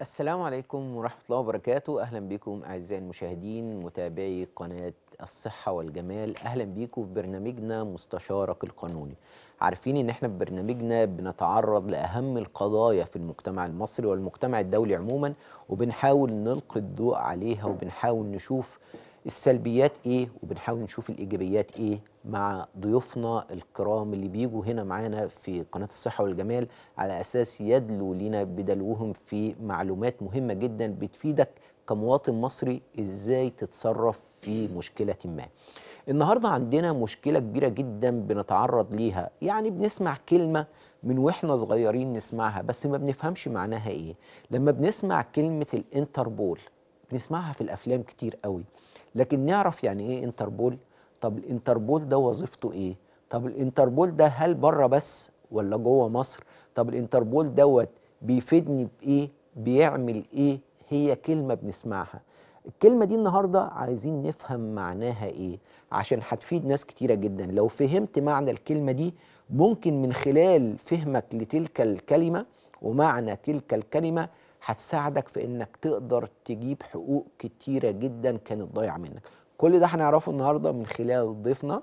السلام عليكم ورحمة الله وبركاته أهلا بكم أعزائي المشاهدين متابعي قناة الصحة والجمال أهلا بكم في برنامجنا مستشارك القانوني عارفين إن إحنا في برنامجنا بنتعرض لأهم القضايا في المجتمع المصري والمجتمع الدولي عموما وبنحاول نلقي الضوء عليها وبنحاول نشوف السلبيات ايه وبنحاول نشوف الايجابيات ايه مع ضيوفنا الكرام اللي بيجوا هنا معانا في قناه الصحه والجمال على اساس يدلوا لنا بدلوهم في معلومات مهمه جدا بتفيدك كمواطن مصري ازاي تتصرف في مشكله ما. النهارده عندنا مشكله كبيره جدا بنتعرض ليها يعني بنسمع كلمه من واحنا صغيرين نسمعها بس ما بنفهمش معناها ايه لما بنسمع كلمه الانتربول بنسمعها في الافلام كتير قوي لكن نعرف يعني ايه انتربول طب الانتربول ده وظيفته ايه طب الانتربول ده هل بره بس ولا جوه مصر طب الانتربول دوت بيفيدني بايه بيعمل ايه هي كلمه بنسمعها الكلمه دي النهارده عايزين نفهم معناها ايه عشان هتفيد ناس كتيره جدا لو فهمت معنى الكلمه دي ممكن من خلال فهمك لتلك الكلمه ومعنى تلك الكلمه هتساعدك في انك تقدر تجيب حقوق كتيره جدا كانت ضايعه منك كل ده هنعرفه النهارده من خلال ضيفنا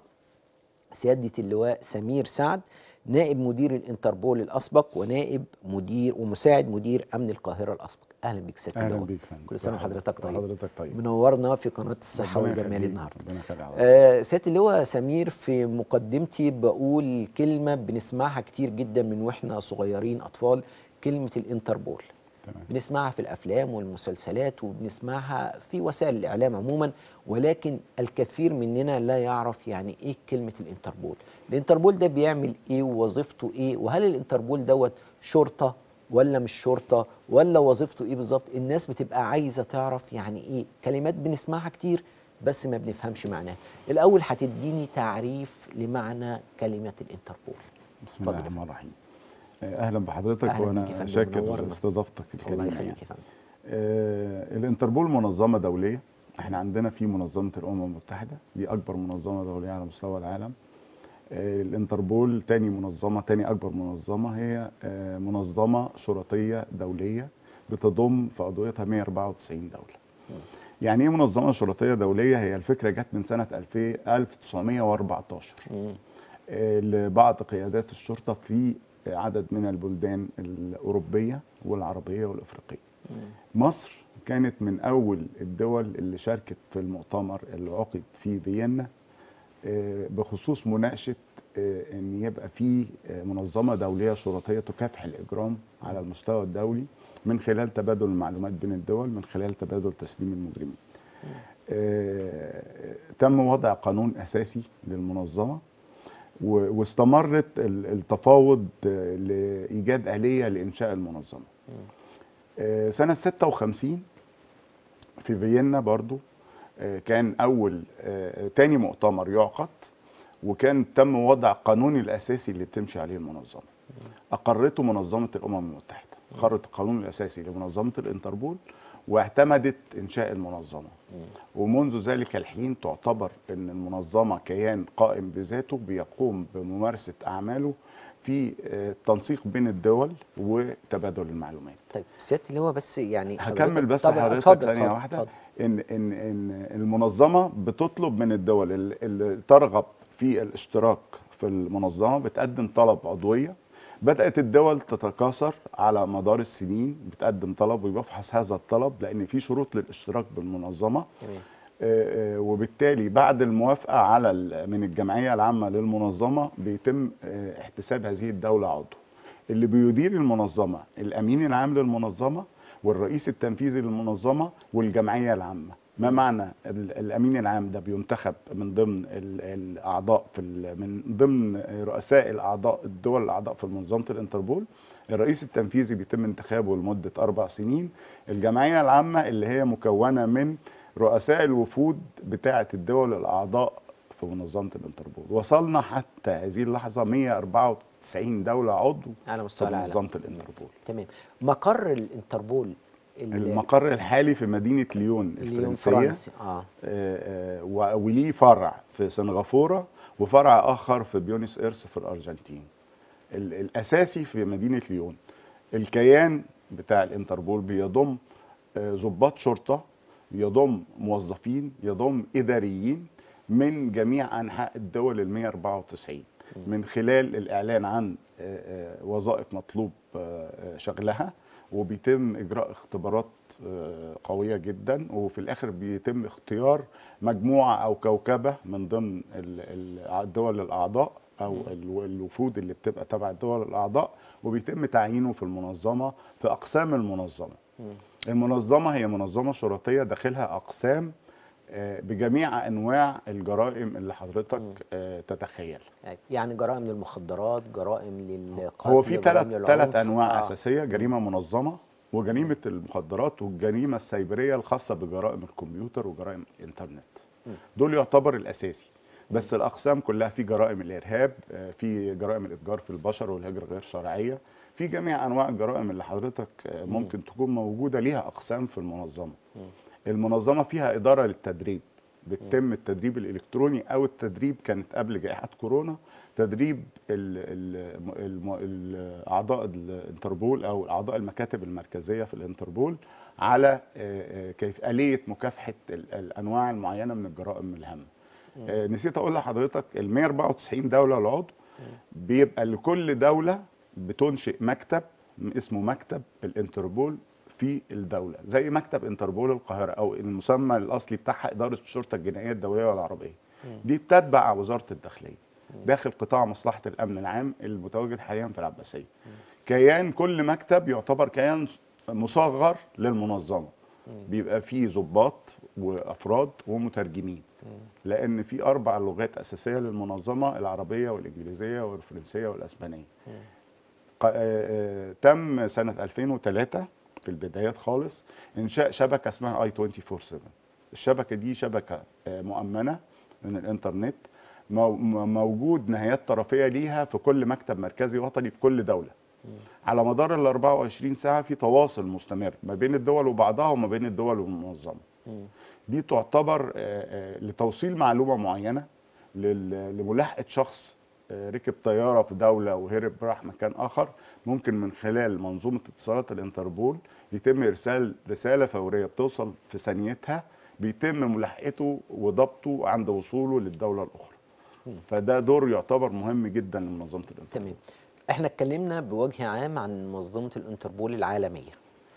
سياده اللواء سمير سعد نائب مدير الانتربول الاسبق ونائب مدير ومساعد مدير امن القاهره الاسبق اهلا بيك سياده اهلا اللواء بيك فندم كل سنه وحضرتك طيب حضرتك طيب منورنا في قناه الصحه ربنا والجمال يخليك، النهارده ربنا يخليك على آه سياده اللواء سمير في مقدمتي بقول كلمه بنسمعها كتير جدا من واحنا صغيرين اطفال كلمه الانتربول تمام بنسمعها في الافلام والمسلسلات وبنسمعها في وسائل الاعلام عموما ولكن الكثير مننا لا يعرف يعني ايه كلمه الانتربول الانتربول ده بيعمل ايه ووظيفته ايه وهل الانتربول دوت شرطه ولا مش شرطه ولا وظيفته ايه بالظبط الناس بتبقى عايزه تعرف يعني ايه كلمات بنسمعها كتير بس ما بنفهمش معناها الاول هتديني تعريف لمعنى كلمه الانتربول بسم الله اتفضل. الرحمن الرحيم آه، اهلا بحضرتك أهلا بيك يا وانا فندم، شاكر منورنا. لاستضافتك الله الكريمه يخليك يعني. يا فندم آه الانتربول منظمه دوليه احنا عندنا في منظمه الامم المتحده دي اكبر منظمه دوليه على مستوى العالم آه الانتربول تاني منظمه تاني اكبر منظمه هي آه منظمه شرطيه دوليه بتضم في عضويتها 194 دوله يعني ايه منظمه شرطيه دوليه هي الفكره جت من سنه 2000 1914 مم. آه، لبعض قيادات الشرطه في عدد من البلدان الاوروبيه والعربيه والافريقيه. مصر كانت من اول الدول اللي شاركت في المؤتمر اللي عقد في فيينا آه، بخصوص مناقشه آه، ان يبقى في آه، منظمه دوليه شرطيه تكافح الاجرام على المستوى الدولي من خلال تبادل المعلومات بين الدول من خلال تبادل تسليم المجرمين. آه، تم وضع قانون اساسي للمنظمه و- واستمرت ال- التفاوض آه، لايجاد اليه لانشاء المنظمه. آه، سنه 56 في فيينا برضو آه، كان اول آه، تاني مؤتمر يعقد وكان تم وضع قانون الاساسي اللي بتمشي عليه المنظمه. اقرته منظمه الامم المتحده، اقرت القانون الاساسي لمنظمه الانتربول واعتمدت انشاء المنظمه. ومنذ ذلك الحين تعتبر ان المنظمه كيان قائم بذاته بيقوم بممارسه اعماله في آه، التنسيق بين الدول وتبادل المعلومات. طيب سياده اللواء بس يعني هكمل بس طب حضرتك اتفضل، ثانيه اتفضل، واحده اتفضل. ان ان ان المنظمه بتطلب من الدول اللي- اللي ترغب في الاشتراك في المنظمه بتقدم طلب عضويه بدات الدول تتكاثر على مدار السنين بتقدم طلب ويفحص هذا الطلب لان في شروط للاشتراك بالمنظمه تمام. آه، آه، وبالتالي بعد الموافقه على ال- من الجمعيه العامه للمنظمه بيتم آه، احتساب هذه الدوله عضو اللي بيدير المنظمه الامين العام للمنظمه والرئيس التنفيذي للمنظمه والجمعيه العامه ما معنى ال- الامين العام ده بينتخب من ضمن ال- الاعضاء في ال- من ضمن رؤساء الاعضاء الدول الاعضاء في منظمه الانتربول الرئيس التنفيذي بيتم انتخابه لمده اربع سنين الجمعيه العامه اللي هي مكونه من رؤساء الوفود بتاعه الدول الاعضاء في منظمه الانتربول وصلنا حتى هذه اللحظه 194 دوله عضو على في مستوى العالم منظمه الانتربول تمام مقر الانتربول ال- المقر الحالي في مدينه ليون ليون الفرنسيه فرنسي اه آه، آه، و- وليه فرع في سنغافوره وفرع اخر في بيونس ايرس في الارجنتين ال- الاساسي في مدينه ليون الكيان بتاع الانتربول بيضم آه، ضباط شرطه يضم موظفين يضم اداريين من جميع انحاء الدول ال 194 من خلال الاعلان عن آه، آه، وظائف مطلوب آه، آه، شغلها وبيتم اجراء اختبارات آه، قويه جدا وفي الاخر بيتم اختيار مجموعه او كوكبه من ضمن ال- ال- الدول الاعضاء او ال- الوفود اللي بتبقى تبع الدول الاعضاء وبيتم تعيينه في المنظمه في اقسام المنظمه المنظمه هي منظمه شرطيه داخلها اقسام آه، بجميع انواع الجرائم اللي حضرتك آه، تتخيل يعني جرائم للمخدرات جرائم للقتل هو في ثلاث جرائم ثلاث للعنف. انواع آه. اساسيه جريمه منظمه وجريمه المخدرات والجريمه السيبريه الخاصه بجرائم الكمبيوتر وجرائم الانترنت دول يعتبر الاساسي بس الاقسام كلها في جرائم الارهاب آه، في جرائم الاتجار في البشر والهجره غير شرعيه في جميع انواع الجرائم اللي حضرتك آه، ممكن تكون موجوده ليها اقسام في المنظمه المنظمه فيها اداره للتدريب بتتم التدريب الالكتروني او التدريب كانت قبل جائحه كورونا تدريب ال ال ال ال اعضاء الانتربول او اعضاء المكاتب المركزيه في الانتربول على آه، آه، كيف اليه مكافحه ال- الانواع المعينه من الجرائم الهامه آه، نسيت اقول لحضرتك ال 194 دوله العضو بيبقى لكل دوله بتنشئ مكتب اسمه مكتب الانتربول في الدوله زي مكتب انتربول القاهره او المسمى الاصلي بتاعها اداره الشرطه الجنائيه الدوليه والعربيه دي بتتبع وزاره الداخليه داخل قطاع مصلحه الامن العام المتواجد حاليا في العباسيه كيان كل مكتب يعتبر كيان مصغر للمنظمه بيبقى فيه ضباط وافراد ومترجمين لان في اربع لغات اساسيه للمنظمه العربيه والانجليزيه والفرنسيه والاسبانيه ق- آه، آه، تم سنه 2003 في البدايات خالص انشاء شبكه اسمها اي 24 7 الشبكه دي شبكه آه، مؤمنه من الانترنت مو- م- موجود نهايات طرفيه ليها في كل مكتب مركزي وطني في كل دوله على مدار ال 24 ساعه في تواصل مستمر ما بين الدول وبعضها وما بين الدول والمنظمه دي تعتبر آه، آه، لتوصيل معلومه معينه لل- لملاحقه شخص آه، ركب طياره في دوله وهرب راح مكان اخر ممكن من خلال منظومه اتصالات الانتربول يتم ارسال رساله فوريه بتوصل في ثانيتها بيتم ملاحقته وضبطه عند وصوله للدوله الاخرى فده دور يعتبر مهم جدا لمنظمه الانتربول تمام احنا اتكلمنا بوجه عام عن منظمة الانتربول العالمية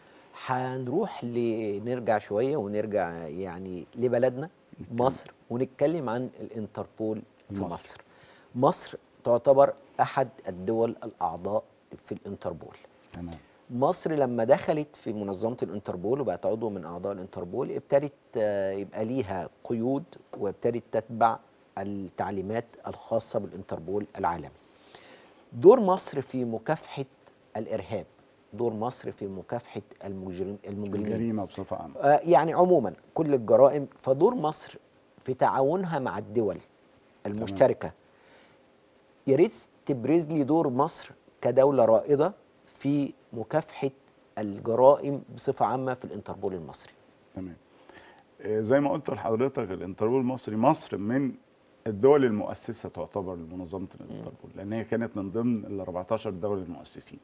هنروح ل- نرجع شوية ونرجع يعني لبلدنا مصر ونتكلم عن الانتربول في مصر. مصر مصر تعتبر احد الدول الاعضاء في الانتربول تمام مصر لما دخلت في منظمة الانتربول وبقت عضو من أعضاء الانتربول ابتدت آه، يبقى ليها قيود وابتدت تتبع التعليمات الخاصة بالانتربول العالمي دور مصر في مكافحة الإرهاب دور مصر في مكافحة المجرم المجرمين الجريمه بصفه عامه آه، يعني عموما كل الجرائم فدور مصر في تعاونها مع الدول المشتركة يا ريت تبرز لي دور مصر كدولة رائدة في مكافحة الجرائم بصفة عامة في الانتربول المصري تمام آه، زي ما قلت لحضرتك الانتربول المصري مصر من الدول المؤسسه تعتبر لمنظمه الانتربول لان هي كانت من ضمن ال 14 دوله المؤسسين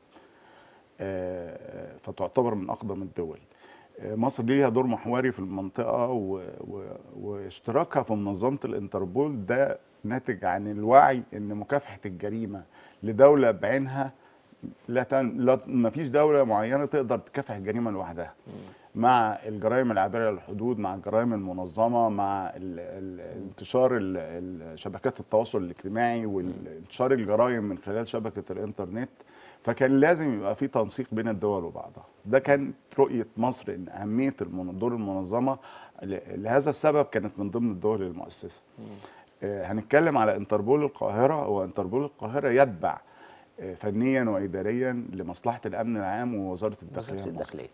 آه، فتعتبر من اقدم الدول آه، مصر ليها دور محوري في المنطقه و... و... واشتراكها في منظمه الانتربول ده ناتج عن الوعي ان مكافحه الجريمه لدوله بعينها لا, تن... لا ما فيش دوله معينه تقدر تكافح الجريمه لوحدها مع الجرائم العابره للحدود مع الجرائم المنظمه مع ال... ال... انتشار ال... ال... شبكات التواصل الاجتماعي وانتشار الجرائم من خلال شبكه الانترنت فكان لازم يبقى في تنسيق بين الدول وبعضها ده كانت رؤيه مصر ان اهميه المن- دور المنظمه ل- لهذا السبب كانت من ضمن الدول المؤسسه آه، هنتكلم على انتربول القاهره هو انتربول القاهره يتبع آه، فنيا واداريا لمصلحه الامن العام ووزاره الداخليه وزارة المصرية. الداخلية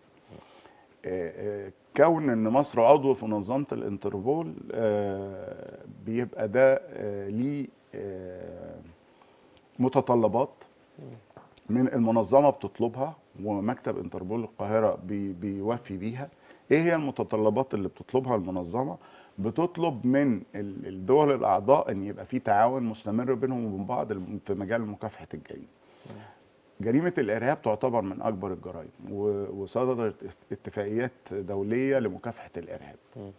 آه، آه، كون ان مصر عضو في منظمه الانتربول آه، بيبقى ده آه، ليه آه، متطلبات من المنظمه بتطلبها ومكتب انتربول القاهره بي بيوفي بيها ايه هي المتطلبات اللي بتطلبها المنظمه بتطلب من ال- الدول الاعضاء ان يبقى في تعاون مستمر بينهم وبين بعض الم- في مجال مكافحه الجريمه جريمه الارهاب تعتبر من اكبر الجرائم و- وصدرت اتفاقيات دوليه لمكافحه الارهاب مم.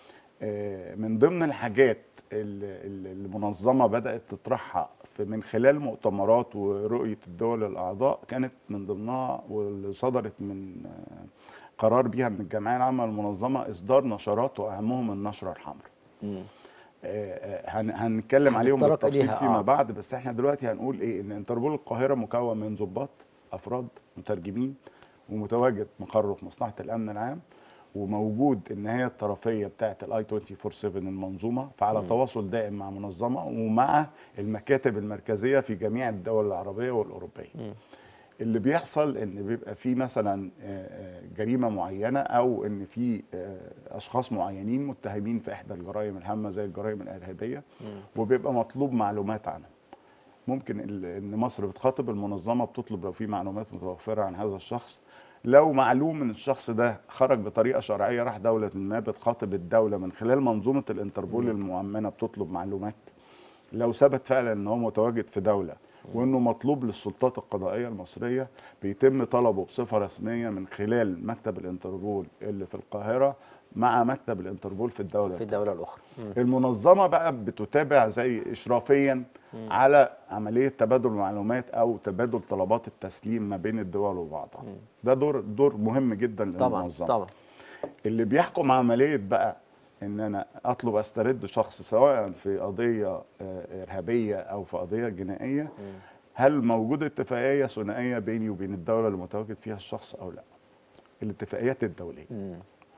آه، من ضمن الحاجات اللي اللي المنظمه بدات تطرحها في من خلال مؤتمرات ورؤيه الدول الاعضاء كانت من ضمنها واللي صدرت من آه، قرار بيها من الجمعيه العامه للمنظمه اصدار نشرات واهمهم النشره الحمراء مم. آه، آه، هن- هنتكلم عليهم هنتطرق بالتفصيل إليها، فيما آه. بعد بس احنا دلوقتي هنقول ايه ان انتربول القاهره مكون من ضباط افراد مترجمين ومتواجد مقره في مصلحه الامن العام وموجود النهايه الطرفيه بتاعه الاي 24 7 المنظومه فعلى مم. تواصل دائم مع منظمه ومع المكاتب المركزيه في جميع الدول العربيه والاوروبيه مم. اللي بيحصل ان بيبقى في مثلا آه، آه، جريمه معينه او ان في آه، اشخاص معينين متهمين في احدى الجرائم الهامه زي الجرائم الارهابيه مم. وبيبقى مطلوب معلومات عنهم ممكن ال- ان مصر بتخاطب المنظمه بتطلب لو في معلومات متوفره عن هذا الشخص لو معلوم ان الشخص ده خرج بطريقه شرعيه راح دوله ما بتخاطب الدوله من خلال منظومه الانتربول مم. المؤمنه بتطلب معلومات لو ثبت فعلا ان هو متواجد في دوله وانه مطلوب للسلطات القضائيه المصريه بيتم طلبه بصفه رسميه من خلال مكتب الانتربول اللي في القاهره مع مكتب الانتربول في الدوله في الدوله الاخرى مم. المنظمه بقى بتتابع زي اشرافيا مم. على عمليه تبادل معلومات او تبادل طلبات التسليم ما بين الدول وبعضها مم. ده دور دور مهم جدا طبعا للمنظمه طبعا اللي بيحكم عمليه بقى ان انا اطلب استرد شخص سواء في قضيه آه، ارهابيه او في قضيه جنائيه مم. هل موجود اتفاقيه ثنائيه بيني وبين الدوله اللي متواجد فيها الشخص او لا الاتفاقيات الدوليه مم.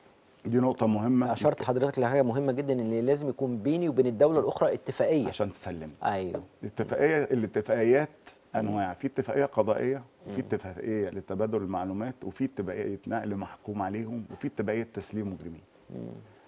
دي نقطه مهمه اشرت حضرتك لحاجه مهمه جدا ان لازم يكون بيني وبين الدوله الاخرى اتفاقيه عشان تسلم ايوه الاتفاقيه الاتفاقيات انواع في اتفاقيه قضائيه وفي اتفاقيه لتبادل المعلومات وفي اتفاقيه نقل محكوم عليهم وفي اتفاقيه تسليم مجرمين مم.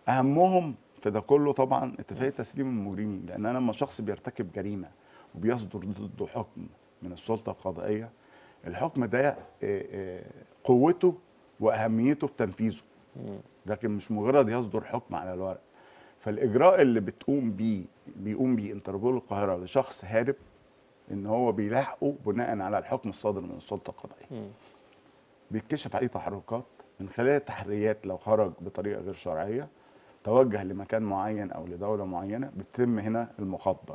اهمهم في ده كله طبعا اتفاقيه تسليم المجرمين لان انا لما شخص بيرتكب جريمه وبيصدر ضده حكم من السلطه القضائيه الحكم ده آه، آه، قوته واهميته في تنفيذه مم. لكن مش مجرد يصدر حكم على الورق فالاجراء اللي بتقوم بيه بيقوم بيه انتربول القاهره لشخص هارب ان هو بيلاحقه بناء على الحكم الصادر من السلطه القضائيه مم. بيتكشف عليه تحركات من خلال التحريات لو خرج بطريقه غير شرعيه توجه لمكان معين او لدوله معينه بتتم هنا المخاطبه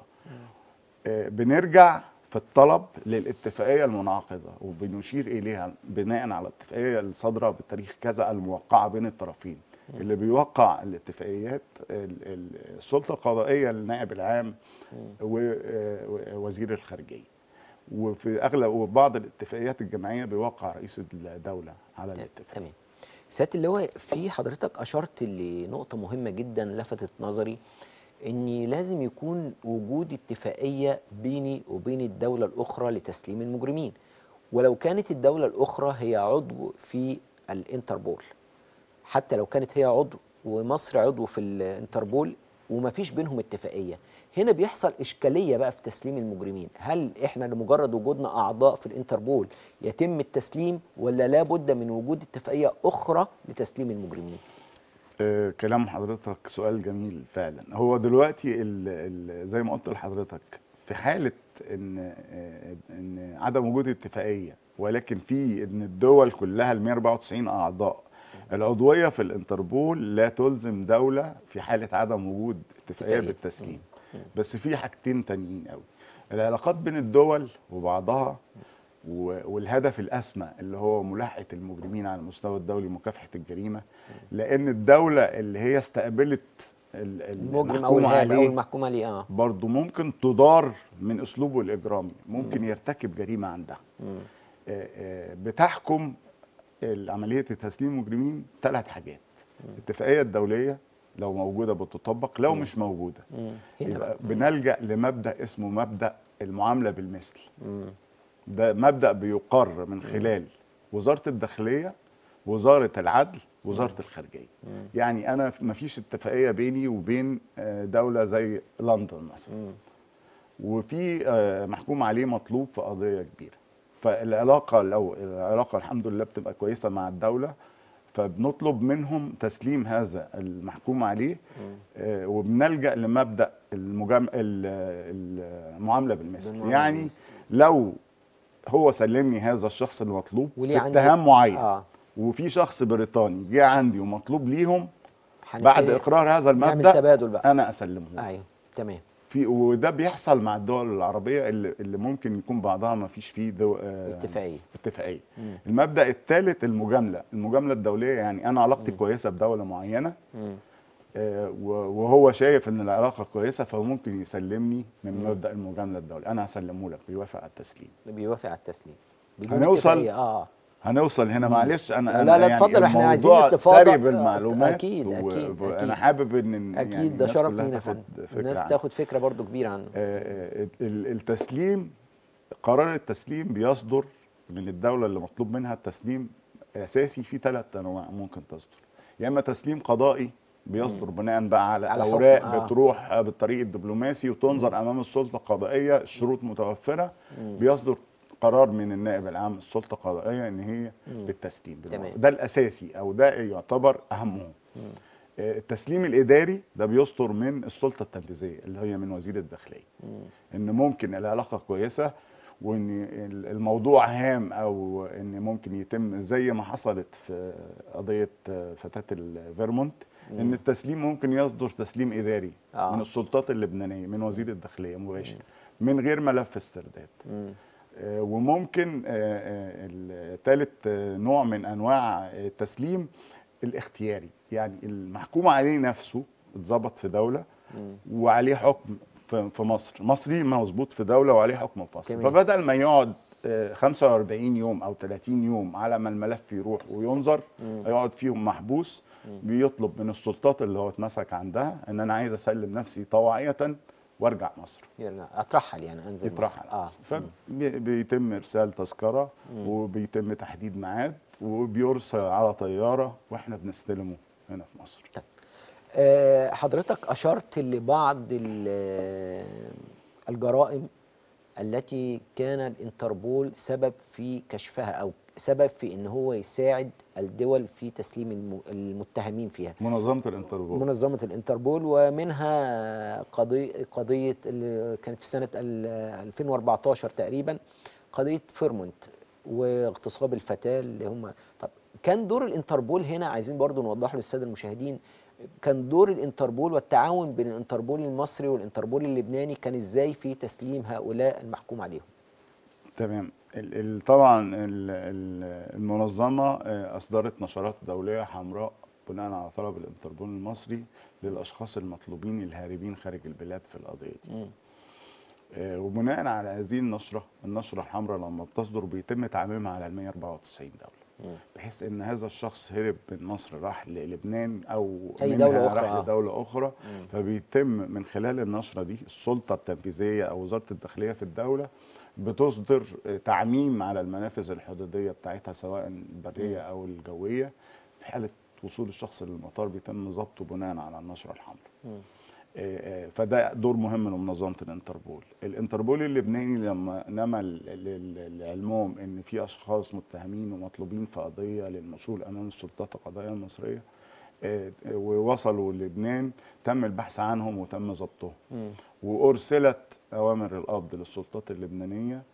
آه، بنرجع في الطلب للاتفاقيه المنعقده وبنشير اليها بناء على الاتفاقيه الصادره بتاريخ كذا الموقعه بين الطرفين اللي بيوقع الاتفاقيات ال- ال- السلطه القضائيه النائب العام ووزير الخارجيه وفي اغلب وبعض الاتفاقيات الجماعيه بيوقع رئيس الدوله على الاتفاق تمام سياده اللواء في حضرتك اشرت لنقطه مهمه جدا لفتت نظري ان لازم يكون وجود اتفاقيه بيني وبين الدوله الاخرى لتسليم المجرمين ولو كانت الدوله الاخرى هي عضو في الانتربول حتى لو كانت هي عضو ومصر عضو في الانتربول وما فيش بينهم اتفاقيه هنا بيحصل اشكاليه بقى في تسليم المجرمين هل احنا لمجرد وجودنا اعضاء في الانتربول يتم التسليم ولا لا بد من وجود اتفاقيه اخرى لتسليم المجرمين آه، كلام حضرتك سؤال جميل فعلا هو دلوقتي ال ال زي ما قلت لحضرتك في حاله ان آه، ان عدم وجود اتفاقيه ولكن في ان الدول كلها ال 194 اعضاء العضويه في الانتربول لا تلزم دوله في حاله عدم وجود اتفاقيه اتفاقية. بالتسليم بس في حاجتين تانيين قوي العلاقات بين الدول وبعضها و- والهدف الاسمى اللي هو ملاحقه المجرمين على المستوى الدولي مكافحه الجريمه لان الدوله اللي هي استقبلت ال- المجرم او المحكوم الهاب او عليه المحكوم عليه اه برضه ممكن تضار من اسلوبه الاجرامي ممكن يرتكب جريمه عندها مم. آه، آه، بتحكم عمليه تسليم المجرمين ثلاث حاجات الاتفاقيه الدوليه لو موجوده بتطبق لو مش موجوده مم. هنا يبقى بقى بنلجا لمبدا اسمه مبدا المعامله بالمثل مم. ده مبدا بيقر من خلال وزاره الداخليه وزاره العدل وزاره الخارجيه مم. يعني انا ما فيش اتفاقيه بيني وبين آه، دوله زي لندن مثلا مم. وفي آه، محكوم عليه مطلوب في قضيه كبيره فالعلاقه لو العلاقه الحمد لله بتبقى كويسه مع الدوله فبنطلب منهم تسليم هذا المحكوم عليه مم. آه، وبنلجا لمبدا المجام... ال- المعامله بالمثل بالمعاملة يعني بالمثل. لو هو سلمني هذا الشخص المطلوب وليه في عندي- اتهام معين اه وفي شخص بريطاني جه عندي ومطلوب ليهم هنبتدي بعد اقرار هذا نعمل المبدا تبادل بقى انا اسلمه له. ايوه تمام في وده بيحصل مع الدول العربيه اللي, اللي ممكن يكون بعضها ما فيش فيه دو آه اتفاقيه اتفاقيه مم. المبدا الثالث المجامله المجامله الدوليه يعني انا علاقتي كويسه بدوله معينه مم. آه، و- وهو شايف ان العلاقه كويسه فممكن يسلمني من مبدا المجامله الدوليه انا هسلمه لك بيوافق على التسليم بيوافق على التسليم بدون هنوصل- اتفاقية، اه هنوصل هنا معلش انا لا، أنا لا، يعني اتفضل، إحنا عايزين الموضوع استفاضة. سري آه، بالمعلومات أكيد، و- أكيد، و- أكيد. انا حابب ان يعني اكيد ده الناس شرف كلها لينا تاخد فن فكره الناس عنه. تاخد فكره برضو كبيره عنه آه، ال- التسليم قرار التسليم بيصدر من الدولة اللي مطلوب منها التسليم أساسي في ثلاث أنواع ممكن تصدر يا إما تسليم قضائي بيصدر بناء بقى على, على حكم، أوراق آه. بتروح بالطريق الدبلوماسي وتنظر أمام السلطة القضائية الشروط متوفرة بيصدر قرار من النائب العام السلطة القضائية إن هي بالتسليم تمام. ده الأساسي أو ده يعتبر أهمهم آه، التسليم الاداري ده بيصدر من السلطه التنفيذيه اللي هي من وزير الداخليه ان ممكن العلاقه كويسه وان ال- الموضوع هام او ان ممكن يتم زي ما حصلت في قضيه آه، فتاه الفيرمونت ان التسليم ممكن يصدر تسليم اداري آه. من السلطات اللبنانيه من وزير الداخليه مباشر من غير ملف استرداد مم. آه، وممكن ثالث نوع من انواع التسليم الاختياري يعني المحكوم عليه نفسه اتظبط في دوله مم. وعليه حكم في في مصر مصري مظبوط في دوله وعليه حكم منفصل تمام. فبدل ما يقعد آه، 45 يوم او 30 يوم على ما الملف يروح وينظر مم. يقعد فيهم محبوس بيطلب من السلطات اللي هو اتمسك عندها ان انا عايز اسلم نفسي طوعيه وارجع مصر يرجع اترحل يعني انزل يطرح مصر. على اه مصر فبيتم ارسال تذكره وبيتم تحديد ميعاد وبيرسل على طياره واحنا بنستلمه هنا في مصر آه، حضرتك أشرت لبعض ال- الجرائم التي كان الانتربول سبب في كشفها أو سبب في أن هو يساعد الدول في تسليم الم- المتهمين فيها منظمه الانتربول منظمة الانتربول ومنها قضية قضية اللي كانت في سنة ال- 2014 تقريبا قضية فيرمونت واغتصاب الفتاة اللي هم طب كان دور الانتربول هنا عايزين برضو نوضحه للسادة المشاهدين كان دور الانتربول والتعاون بين الانتربول المصري والانتربول اللبناني كان ازاي في تسليم هؤلاء المحكوم عليهم تمام ال- ال- طبعا ال- ال- المنظمه آه، اصدرت نشرات دوليه حمراء بناء على طلب الانتربول المصري للاشخاص المطلوبين الهاربين خارج البلاد في القضيه دي آه، وبناء على هذه النشره النشره الحمراء لما بتصدر بيتم تعميمها على ال 194 دوله بحيث ان هذا الشخص هرب من مصر راح للبنان او أي منها دولة أخرى، راح آه. لدوله اخرى فبيتم من خلال النشره دي السلطه التنفيذيه او وزاره الداخليه في الدوله بتصدر آه، تعميم على المنافذ الحدوديه بتاعتها سواء البريه او الجويه في حاله وصول الشخص للمطار بيتم ضبطه بناء على النشره الحمراء آه، آه، فده دور مهم لمنظمه الانتربول الانتربول اللبناني لما نما ل- ل- لعلمهم ان في اشخاص متهمين ومطلوبين في قضيه للمسؤول امام السلطات القضائيه المصريه آه، آه، ووصلوا لبنان تم البحث عنهم وتم ضبطهم وارسلت اوامر القبض للسلطات اللبنانيه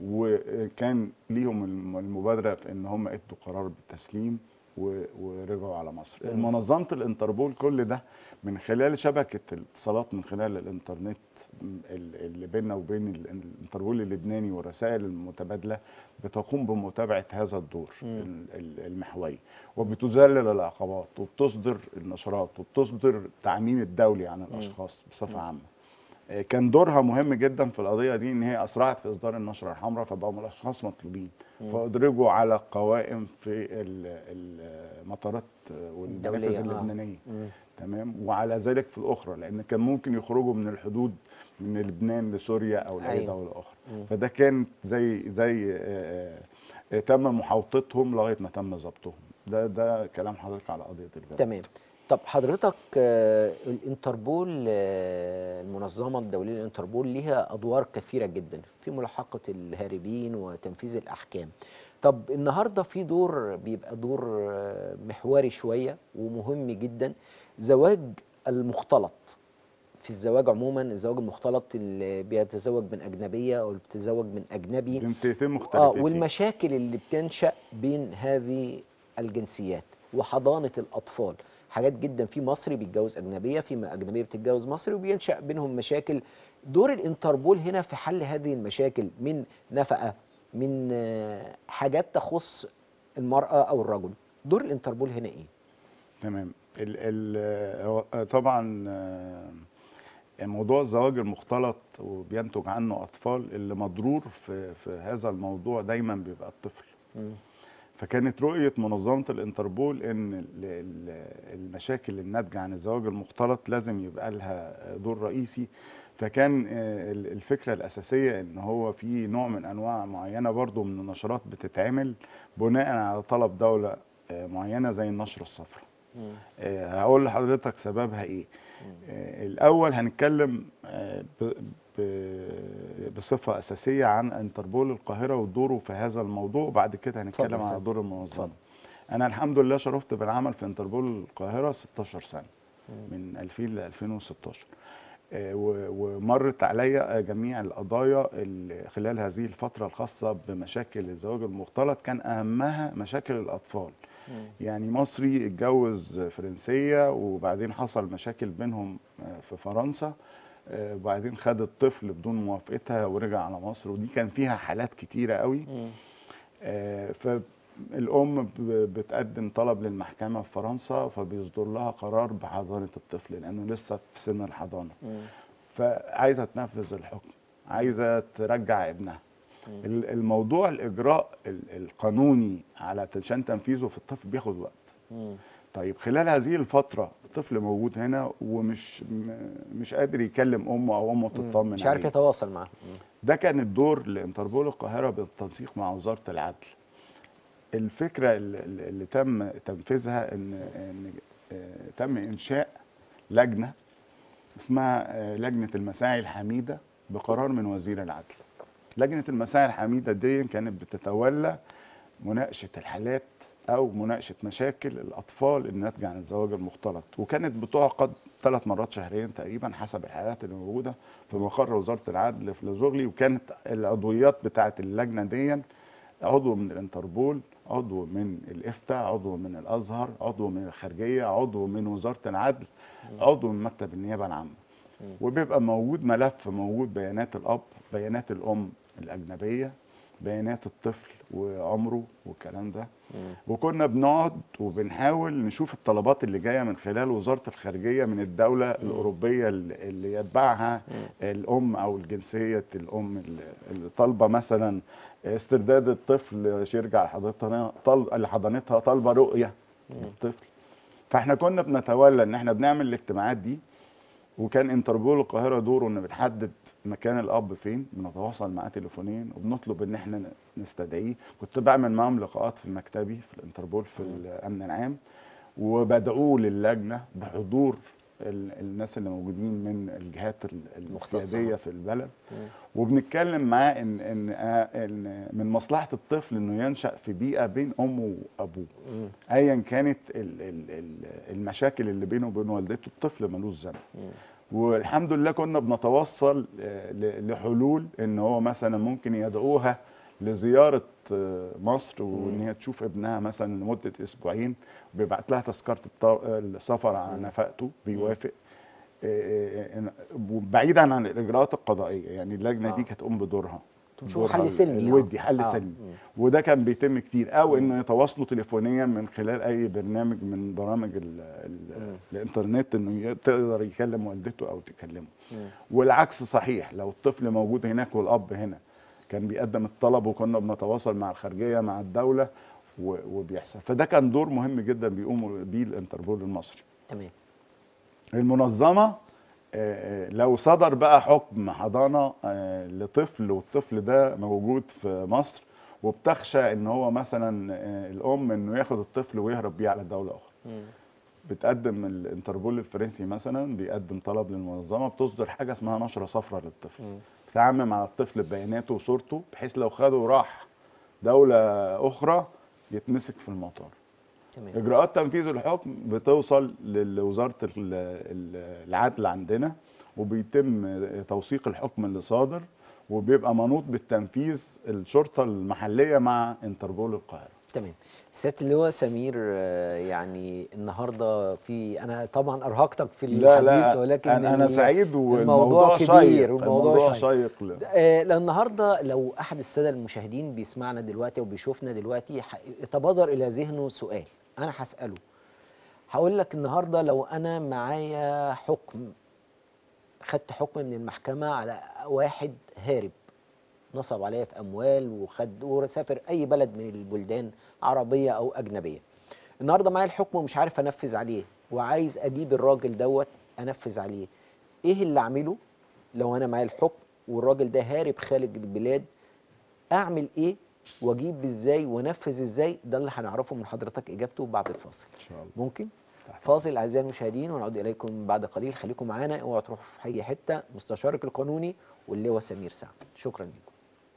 وكان ليهم الم- المبادره في ان هم ادوا قرار بالتسليم و- ورجعوا على مصر منظمه الانتربول كل ده من خلال شبكه الاتصالات من خلال الانترنت ال- اللي بيننا وبين ال- الانتربول اللبناني والرسائل المتبادله بتقوم بمتابعه هذا الدور ال- ال- المحوري وبتذلل العقبات وبتصدر النشرات وبتصدر التعميم الدولي عن الاشخاص بصفه عامه آه، كان دورها مهم جدا في القضيه دي ان هي اسرعت في اصدار النشره الحمراء فبقوا الاشخاص مطلوبين فادرجوا على قوائم في ال- المطارات والمنافذ الدولية، آه. اللبنانيه تمام وعلى ذلك في الاخرى لان كان ممكن يخرجوا من الحدود من لبنان لسوريا او لاي أيوة. دوله اخرى فده كان زي زي آه، آه، تم محاوطتهم لغايه ما تم ضبطهم ده ده كلام حضرتك على قضيه الفيرمونت تمام طب حضرتك آه، الانتربول آه، المنظمه الدوليه للانتربول ليها ادوار كثيره جدا في ملاحقه الهاربين وتنفيذ الاحكام طب النهارده في دور بيبقى دور آه، محوري شويه ومهم جدا زواج المختلط في الزواج عموما الزواج المختلط اللي بيتزوج من اجنبيه او اللي بيتزوج من اجنبي جنسيتين اه مختلفتين والمشاكل اللي بتنشا بين هذه الجنسيات وحضانه الاطفال حاجات جدا في مصري بيتجوز اجنبيه في اجنبيه بتتجوز مصري وبينشا بينهم مشاكل دور الانتربول هنا في حل هذه المشاكل من نفقه من آه، حاجات تخص المراه او الرجل دور الانتربول هنا ايه تمام ال ال هو طبعا آه، موضوع الزواج المختلط وبينتج عنه اطفال اللي مضرور في في هذا الموضوع دايما بيبقى الطفل مم. فكانت رؤيه منظمه الانتربول ان ال- ال- المشاكل الناتجه عن الزواج المختلط لازم يبقى لها دور رئيسي فكان آه، ال- الفكره الاساسيه ان هو في نوع من انواع معينه برضو من النشرات بتتعمل بناء على طلب دوله آه، معينه زي النشر الصفراء مم. آه، هقول لحضرتك سببها ايه آه، الاول هنتكلم آه، ب- ب- بصفه اساسيه عن انتربول القاهره ودوره في هذا الموضوع وبعد كده اتفضل هنتكلم يا على فندم. دور المنظمه اتفضل. انا الحمد لله شرفت بالعمل في انتربول القاهره 16 سنه من 2000 ل 2016 آه، و- ومرت عليا آه، جميع القضايا اللي خلال هذه الفتره الخاصه بمشاكل الزواج المختلط كان اهمها مشاكل الاطفال مم. يعني مصري اتجوز فرنسيه وبعدين حصل مشاكل بينهم آه، في فرنسا آه، وبعدين خد الطفل بدون موافقتها ورجع على مصر ودي كان فيها حالات كتيره قوي مم. آه، فالام ب- بتقدم طلب للمحكمه في فرنسا فبيصدر لها قرار بحضانه الطفل لانه لسه في سن الحضانه مم. فعايزه تنفذ الحكم عايزه ترجع ابنها ال- الموضوع الاجراء ال- القانوني على عشان تنفيذه في الطفل بياخد وقت مم. طيب خلال هذه الفتره الطفل موجود هنا ومش م- مش قادر يكلم امه او امه تطمن مش عارف عليه. يتواصل معاه مم. ده كان الدور لانتربول القاهره بالتنسيق مع وزاره العدل الفكره اللي, اللي تم تنفيذها ان ان آه، تم انشاء لجنه اسمها آه، لجنه المساعي الحميده بقرار من وزير العدل لجنه المساعي الحميده دي كانت بتتولى مناقشه الحالات او مناقشه مشاكل الاطفال الناتجه عن الزواج المختلط وكانت بتعقد ثلاث مرات شهريا تقريبا حسب الحالات اللي موجوده في مقر وزاره العدل في لازوغلي وكانت العضويات بتاعه اللجنه دي عضو من الانتربول عضو من الافتاء عضو من الازهر عضو من الخارجيه عضو من وزاره العدل عضو من مكتب النيابه العامه وبيبقى موجود ملف موجود بيانات الاب بيانات الام الاجنبيه بيانات الطفل وعمره والكلام ده وكنا بنقعد وبنحاول نشوف الطلبات اللي جايه من خلال وزاره الخارجيه من الدوله الاوروبيه اللي اللي يتبعها الام او الجنسيه الام اللي- اللي طالبه مثلا استرداد الطفل يرجع لحضانتها طل... لحضانتها طالبه رؤيه الطفل فاحنا كنا بنتولى ان احنا بنعمل الاجتماعات دي وكان انتربول القاهره دوره ان بنحدد مكان الاب فين بنتواصل معاه تليفونيا وبنطلب ان احنا نستدعيه كنت بعمل معاهم لقاءات في مكتبي في الانتربول في الامن العام وبدعوه للجنه بحضور ال- الناس اللي موجودين من الجهات ال- مختصة. السياديه في البلد وبنتكلم معاه ان ان آه، ان من مصلحه الطفل انه ينشا في بيئه بين امه وابوه مم. ايا كانت ال- ال- ال- المشاكل اللي بينه وبين والدته الطفل ملوش ذنب والحمد لله كنا بنتوصل آه، ل- لحلول ان هو مثلا ممكن يدعوها لزياره آه، مصر وان هي تشوف ابنها مثلا لمده اسبوعين بيبعت لها تذكره الط- السفر على نفقته بيوافق آه، آه، بعيدا عن الاجراءات القضائيه يعني اللجنه دي آه. كانت تقوم بدورها تشوفوا دورها حل سلمي الودي حل آه. سلمي مم. وده كان بيتم كتير او انه يتواصلوا تليفونيا من خلال اي برنامج من برامج ال ال الانترنت انه يقدر يكلم والدته او تكلمه مم. والعكس صحيح لو الطفل موجود هناك والاب هنا كان بيقدم الطلب وكنا بنتواصل مع الخارجيه مع الدوله و- وبيحصل فده كان دور مهم جدا بيقوم بيه الانتربول المصري تمام المنظمه آه، آه، لو صدر بقى حكم حضانه آه، لطفل والطفل ده موجود في مصر وبتخشى ان هو مثلا آه، الام انه ياخد الطفل ويهرب بيه على دوله اخرى مم. بتقدم الانتربول الفرنسي مثلا بيقدم طلب للمنظمه بتصدر حاجه اسمها نشره صفراء للطفل مم. بتعمم على الطفل ببياناته وصورته بحيث لو خده وراح دوله اخرى يتمسك في المطار تمام اجراءات تنفيذ الحكم بتوصل لوزاره ال- ال- العدل عندنا وبيتم توثيق الحكم اللي صادر وبيبقى منوط بالتنفيذ الشرطه المحليه مع انتربول القاهره تمام سياده اللواء سمير آه، يعني النهارده في انا طبعا ارهقتك في لا الحديث لا ولكن انا, أنا ال- سعيد والموضوع الموضوع شيق كبير والموضوع الموضوع شيق. شيق ل- آه، لأن النهارده لو احد الساده المشاهدين بيسمعنا دلوقتي وبيشوفنا دلوقتي ح- يتبادر الى ذهنه سؤال انا هساله هقول لك النهارده لو انا معايا حكم خدت حكم من المحكمه على واحد هارب نصب عليا في اموال وخد وسافر اي بلد من البلدان عربيه او اجنبيه النهارده معايا الحكم ومش عارف انفذ عليه وعايز اجيب الراجل دوت انفذ عليه ايه اللي اعمله لو انا معايا الحكم والراجل ده هارب خارج البلاد اعمل ايه واجيب ازاي وانفذ ازاي ده اللي هنعرفه من حضرتك اجابته بعد الفاصل ان شاء الله ممكن تحت فاصل اعزائي المشاهدين ونعود اليكم بعد قليل خليكم معانا اوعوا تروحوا في اي حته مستشارك القانوني واللواء سمير سعد شكرا لكم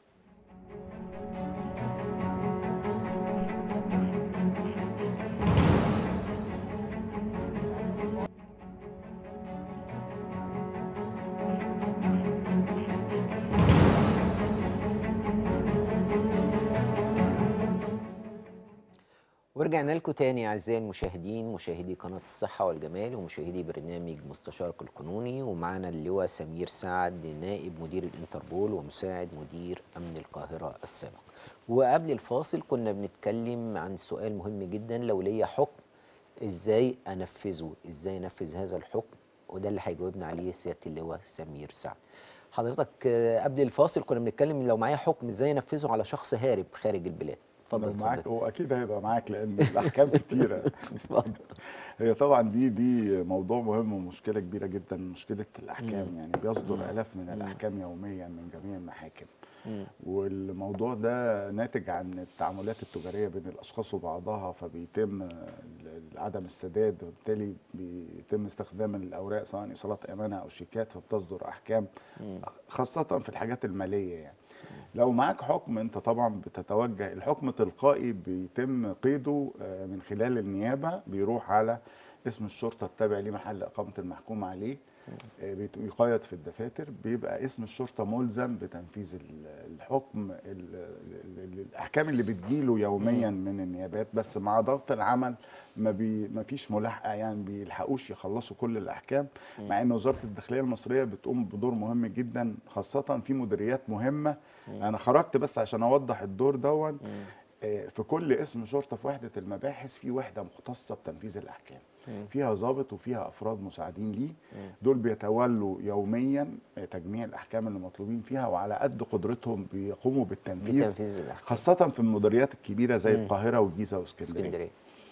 ورجعنا لكم تاني اعزائي المشاهدين مشاهدي قناه الصحه والجمال ومشاهدي برنامج مستشارك القانوني ومعانا اللواء سمير سعد نائب مدير الانتربول ومساعد مدير امن القاهره السابق وقبل الفاصل كنا بنتكلم عن سؤال مهم جدا لو ليا حكم ازاي انفذه ازاي انفذ هذا الحكم وده اللي هيجاوبنا عليه سياده اللواء سمير سعد حضرتك آه، قبل الفاصل كنا بنتكلم لو معايا حكم ازاي انفذه على شخص هارب خارج البلاد اتفضل لو معاك اتفضل. هو اكيد هيبقى معاك لان الاحكام كتيره اتفضل. هي طبعا دي دي موضوع مهم ومشكله كبيره جدا مشكله الاحكام مم. يعني بيصدر مم. الاف من مم. الاحكام يوميا من جميع المحاكم مم. والموضوع ده ناتج عن التعاملات التجاريه بين الاشخاص وبعضها فبيتم ال- عدم السداد وبالتالي بيتم استخدام الاوراق سواء ايصالات امانه او شيكات فبتصدر احكام مم. خاصه في الحاجات الماليه يعني لو معاك حكم انت طبعا بتتوجه الحكم تلقائي بيتم قيده آه، من خلال النيابه بيروح على اسم الشرطه التابع لمحل اقامه المحكوم عليه آه، بيت- بيقيد في الدفاتر بيبقى اسم الشرطه ملزم بتنفيذ ال- الحكم ال- ال- ال- الاحكام اللي بتجيله يوميا من النيابات بس مع ضغط العمل ما بي ما فيش ملاحقه يعني بيلحقوش يخلصوا كل الاحكام مع ان وزاره الداخليه المصريه بتقوم بدور مهم جدا خاصه في مديريات مهمه انا خرجت بس عشان اوضح الدور دون مم. آه، في كل اسم شرطه في وحده المباحث في وحده مختصه بتنفيذ الاحكام مم. فيها ضابط وفيها افراد مساعدين ليه مم. دول بيتولوا يوميا آه، تجميع الاحكام اللي مطلوبين فيها وعلى قد قدرتهم بيقوموا بالتنفيذ بتنفيذ الاحكام خاصه في المديريات الكبيره زي مم. القاهره والجيزه واسكندريه اسكندريه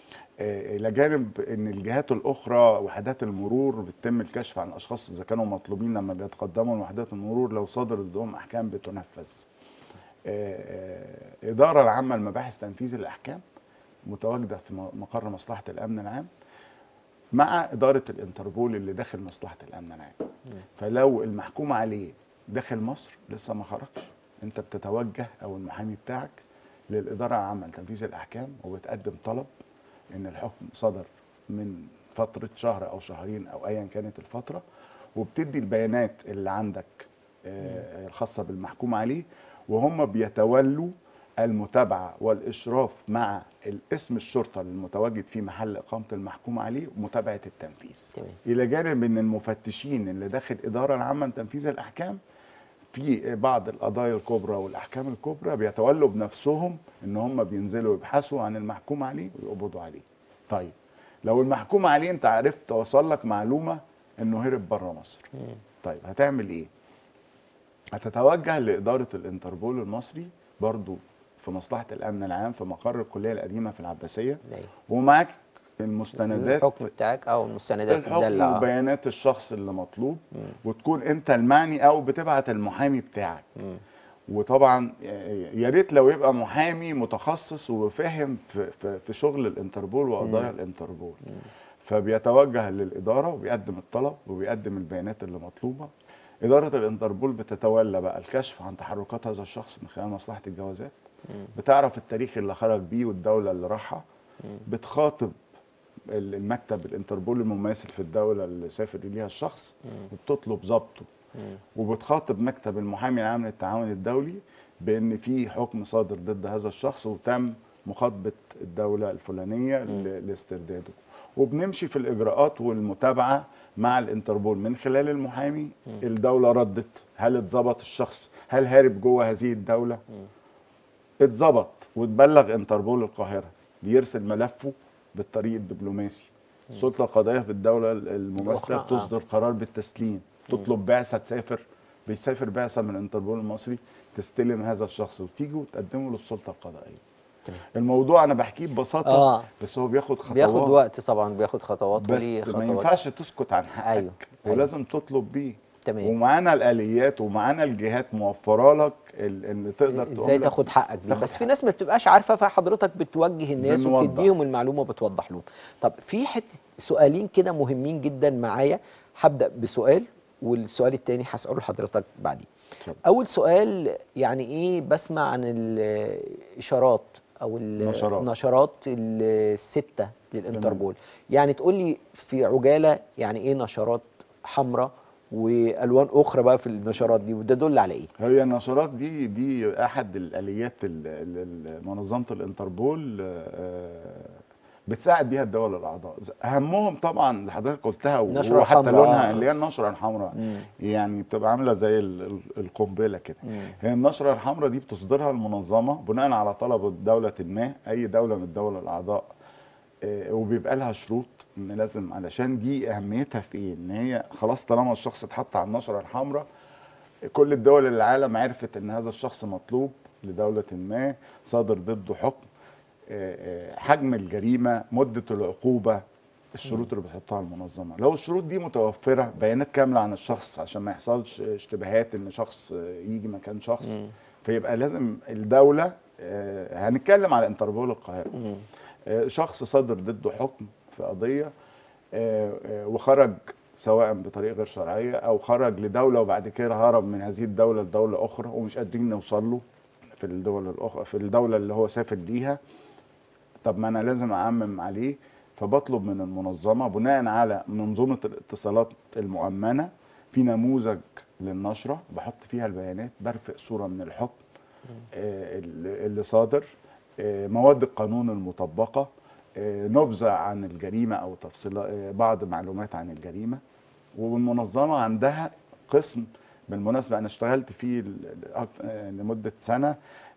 آه، الى جانب ان الجهات الاخرى وحدات المرور بتتم الكشف عن الاشخاص اذا كانوا مطلوبين لما بيتقدموا لوحدات المرور لو صدر ضدهم احكام بتنفذ آه، آه، الاداره العامه لمباحث تنفيذ الاحكام متواجده في م- مقر مصلحه الامن العام مع اداره الانتربول اللي داخل مصلحه الامن العام فلو المحكوم عليه داخل مصر لسه ما خرجش انت بتتوجه او المحامي بتاعك للاداره العامه لتنفيذ الاحكام وبتقدم طلب ان الحكم صدر من فتره شهر او شهرين او ايا كانت الفتره وبتدي البيانات اللي عندك آه، الخاصه بالمحكوم عليه وهم بيتولوا المتابعه والاشراف مع الاسم الشرطه المتواجد في محل اقامه المحكوم عليه ومتابعه التنفيذ تمام الى جانب ان المفتشين اللي داخل الاداره العامه لتنفيذ الاحكام في بعض القضايا الكبرى والاحكام الكبرى بيتولوا بنفسهم ان هم بينزلوا يبحثوا عن المحكوم عليه ويقبضوا عليه. طيب لو المحكوم عليه انت عرفت توصل لك معلومه انه هرب بره مصر. مم. طيب هتعمل ايه؟ هتتوجه لاداره الانتربول المصري برضو في مصلحه الامن العام في مقر الكليه القديمه في العباسيه أيوة. ومعاك المستندات الحكم بتاعك او المستندات الحكم الدالة وبيانات الشخص اللي مطلوب مم. وتكون انت المعني او بتبعت المحامي بتاعك مم. وطبعا يا ريت لو يبقى محامي متخصص وفاهم في, في, في شغل الانتربول وقضايا الانتربول فبيتوجه للاداره وبيقدم الطلب وبيقدم البيانات اللي مطلوبه اداره الانتربول بتتولى بقى الكشف عن تحركات هذا الشخص من خلال مصلحه الجوازات مم. بتعرف التاريخ اللي خرج بيه والدوله اللي راحها بتخاطب ال- المكتب الانتربول المماثل في الدوله اللي سافر اليها الشخص وبتطلب ضبطه وبتخاطب مكتب المحامي العام للتعاون الدولي بان في حكم صادر ضد هذا الشخص وتم مخاطبه الدوله الفلانيه ل- لاسترداده وبنمشي في الاجراءات والمتابعه مع الانتربول من خلال المحامي الدوله ردت هل اتظبط الشخص هل هارب جوه هذه الدوله اتظبط وتبلغ انتربول القاهره بيرسل ملفه بالطريق الدبلوماسي السلطه القضائيه في الدوله المماثله الأخرى، آه. بتصدر قرار بالتسليم تطلب بعثه تسافر بيسافر بعثه من انتربول المصري تستلم هذا الشخص وتيجي وتقدمه للسلطه القضائيه تمام. الموضوع انا بحكيه ببساطه آه. بس هو بياخد خطوات بياخد وقت طبعا بياخد خطوات بس وليه ما خطوات ينفعش تسكت عن حقك أيوة، أيوة. ولازم تطلب بيه تمام. ومعانا الاليات ومعانا الجهات موفره لك ال- ان تقدر تقوم ازاي لك- تاخد حقك بيه تاخد بس في حقك. ناس ما بتبقاش عارفه فحضرتك بتوجه الناس بنوضح. وبتديهم المعلومه وبتوضح لهم طب في حته سؤالين كده مهمين جدا معايا هبدا بسؤال والسؤال التاني هساله لحضرتك بعدين اتفضل. اول سؤال يعني ايه بسمع عن الاشارات او نشرات. النشرات السته للانتربول يعني تقول لي في عجاله يعني ايه نشرات حمراء والوان اخرى بقى في النشرات دي وده دل على ايه هي النشرات دي دي احد الاليات ال- ال- ال- منظمه الانتربول آه، بتساعد بيها الدول الاعضاء اهمهم طبعا اللي حضرتك قلتها النشرة وحتى الحمراء. لونها اللي هي النشره الحمراء مم. يعني بتبقى عامله زي ال- ال- القنبله كده مم. هي النشره الحمراء دي بتصدرها المنظمه بناء على طلب دوله ما اي دوله من الدول الاعضاء آه، وبيبقى لها شروط ان لازم علشان دي اهميتها في ايه ان هي خلاص طالما الشخص اتحط على النشره الحمراء كل الدول العالم عرفت ان هذا الشخص مطلوب لدوله ما صادر ضده حكم آه، آه، حجم الجريمه مده العقوبه الشروط اللي بتحطها المنظمه لو الشروط دي متوفره بيانات كامله عن الشخص عشان ما يحصلش اشتباهات ان شخص آه، يجي مكان شخص مم. فيبقى لازم الدوله آه، هنتكلم على انتربول القاهره مم. آه، شخص صدر ضده حكم في قضيه آه، آه، وخرج سواء بطريقه غير شرعيه او خرج لدوله وبعد كده هرب من هذه الدوله لدوله اخرى ومش قادرين نوصل له في الدول الاخرى في الدوله اللي هو سافر ليها طب ما انا لازم اعمم عليه فبطلب من المنظمه بناء على منظومه الاتصالات المؤمنه في نموذج للنشره بحط فيها البيانات برفق صوره من الحكم آه، اللي اللي صادر آه، مواد القانون المطبقه آه، نبذه عن الجريمه او تفصيل آه، بعض معلومات عن الجريمه والمنظمه عندها قسم بالمناسبه انا اشتغلت فيه ل- لأك- آه، لمده سنه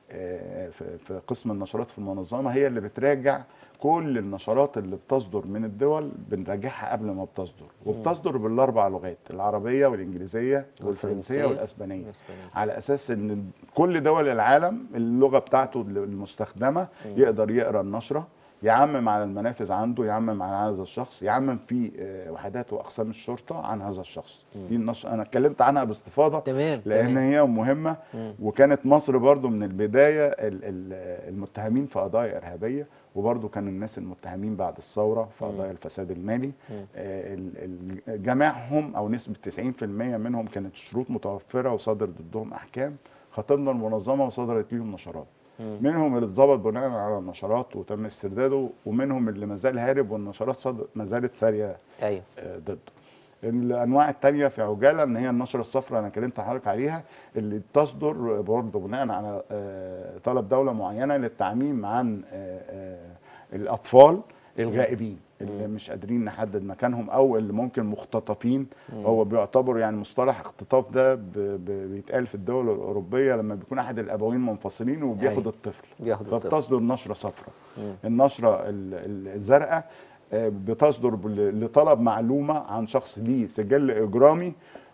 آه، في في قسم النشرات في المنظمه هي اللي بتراجع كل النشرات اللي بتصدر من الدول بنراجعها قبل ما بتصدر وبتصدر بالاربع لغات العربيه والانجليزيه والفرنسيه والفرنسية والاسبانيه والإسبانية. على اساس ان كل دول العالم اللغه بتاعته المستخدمه يقدر يقرا النشره يعمم على المنافذ عنده يعمم على هذا الشخص يعمم في آه، وحدات واقسام الشرطه عن هذا الشخص دي النشره انا اتكلمت عنها باستفاضه تمام لان تمام. هي مهمه مم. وكانت مصر برضو من البدايه ال- ال- المتهمين في قضايا ارهابيه وبرضو كانوا الناس المتهمين بعد الثوره في قضايا الفساد المالي مم. آه، ال- ال- جميعهم او نسبه 90% منهم كانت الشروط متوفره وصدر ضدهم احكام خاطبنا المنظمه وصدرت ليهم نشرات مم. منهم اللي اتظبط بناء على النشرات وتم استرداده ومنهم اللي ما زال هارب والنشرات صدر ما زالت ساريه ايوه آه، ضده الانواع التانية في عجاله ان هي النشره الصفراء انا كلمت حضرتك عليها اللي تصدر برضه بناء على آه، طلب دوله معينه للتعميم عن آه، آه، الاطفال الغائبين اللي مش قادرين نحدد مكانهم او اللي ممكن مختطفين هو بيعتبر يعني مصطلح اختطاف ده ب- ب- بيتقال في الدول الاوروبيه لما بيكون احد الابوين منفصلين وبياخد أيوة. الطفل بياخد الطفل. فبتصدر نشره صفراء مم. النشره ال- ال- الزرقاء آه، بتصدر بال- لطلب معلومه عن شخص ليه سجل اجرامي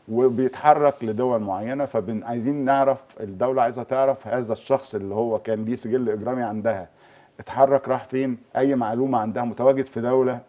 وبيتحرك لدول معينه فعايزين نعرف الدوله عايزه تعرف هذا الشخص اللي هو كان ليه سجل اجرامي عندها اتحرك راح فين اي معلومه عندها متواجد في دوله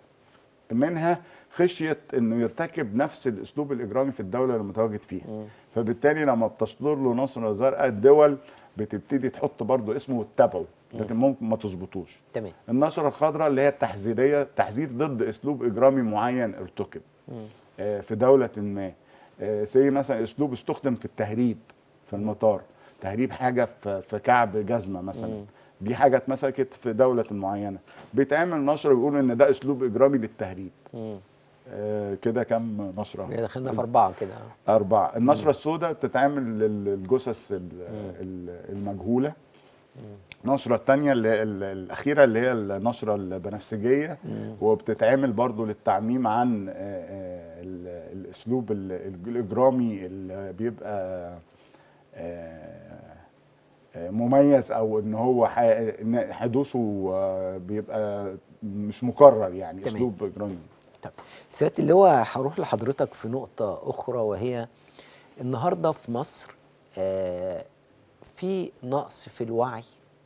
منها خشيه انه يرتكب نفس الاسلوب الاجرامي في الدوله اللي متواجد فيها مم. فبالتالي لما بتصدر له نشره زرقاء الدول بتبتدي تحط برضه اسمه وتتابعه لكن ممكن ما تظبطوش تمام النشره الخضراء اللي هي التحذيريه تحذير ضد اسلوب اجرامي معين ارتكب مم. آه، في دوله ما زي مثلا اسلوب استخدم في التهريب في المطار تهريب حاجه في في كعب جزمه مثلا مم. دي حاجه اتمسكت في دوله معينه بيتعمل نشره بيقول ان ده اسلوب اجرامي للتهريب مم. آه كده كام نشره دخلنا في اربعه كده أربعة النشرة السوداء بتتعمل للجثث ال- ال- المجهولة النشرة التانية اللي ال- الأخيرة اللي هي النشرة البنفسجية وبتتعمل برضو للتعميم عن آه، آه، ال- الأسلوب ال- ال- الإجرامي اللي بيبقى آه، آه، مميز أو إن هو ح- إن حدوثه آه، بيبقى مش مكرر يعني تمام. أسلوب إجرامي طب سياده اللواء هروح لحضرتك في نقطه اخرى وهي النهارده في مصر آه في نقص في الوعي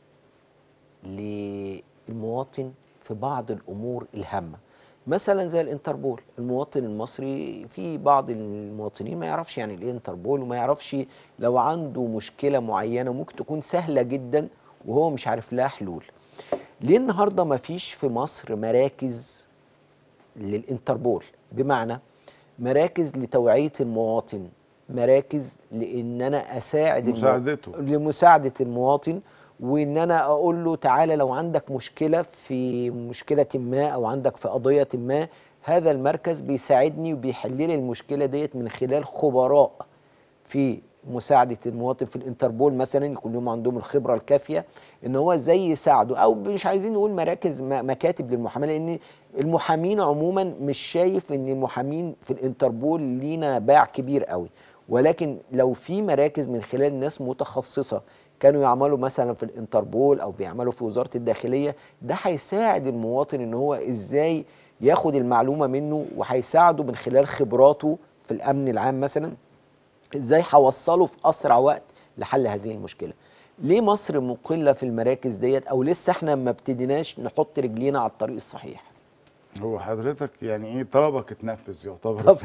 للمواطن في بعض الامور الهامه مثلا زي الانتربول المواطن المصري في بعض المواطنين ما يعرفش يعني ايه انتربول وما يعرفش لو عنده مشكله معينه ممكن تكون سهله جدا وهو مش عارف لها حلول ليه النهارده ما فيش في مصر مراكز للانتربول بمعنى مراكز لتوعيه المواطن مراكز لان انا اساعد المو- مساعدته. لمساعده المواطن وان انا اقول له تعالى لو عندك مشكله في مشكله ما او عندك في قضيه ما هذا المركز بيساعدني وبيحل لي المشكله ديت من خلال خبراء في مساعده المواطن في الانتربول مثلا يكون لهم عندهم الخبره الكافيه ان هو ازاي يساعده او مش عايزين نقول مراكز م- مكاتب للمحاماه لان المحامين عموما مش شايف ان المحامين في الانتربول لينا باع كبير قوي ولكن لو في مراكز من خلال ناس متخصصه كانوا يعملوا مثلا في الانتربول او بيعملوا في وزاره الداخليه ده هيساعد المواطن ان هو ازاي ياخد المعلومه منه وهيساعده من خلال خبراته في الامن العام مثلا ازاي هوصله في اسرع وقت لحل هذه المشكله ليه مصر مقله في المراكز ديت او لسه احنا ما ابتديناش نحط رجلينا على الطريق الصحيح هو حضرتك يعني ايه طلبك اتنفذ يعتبر طب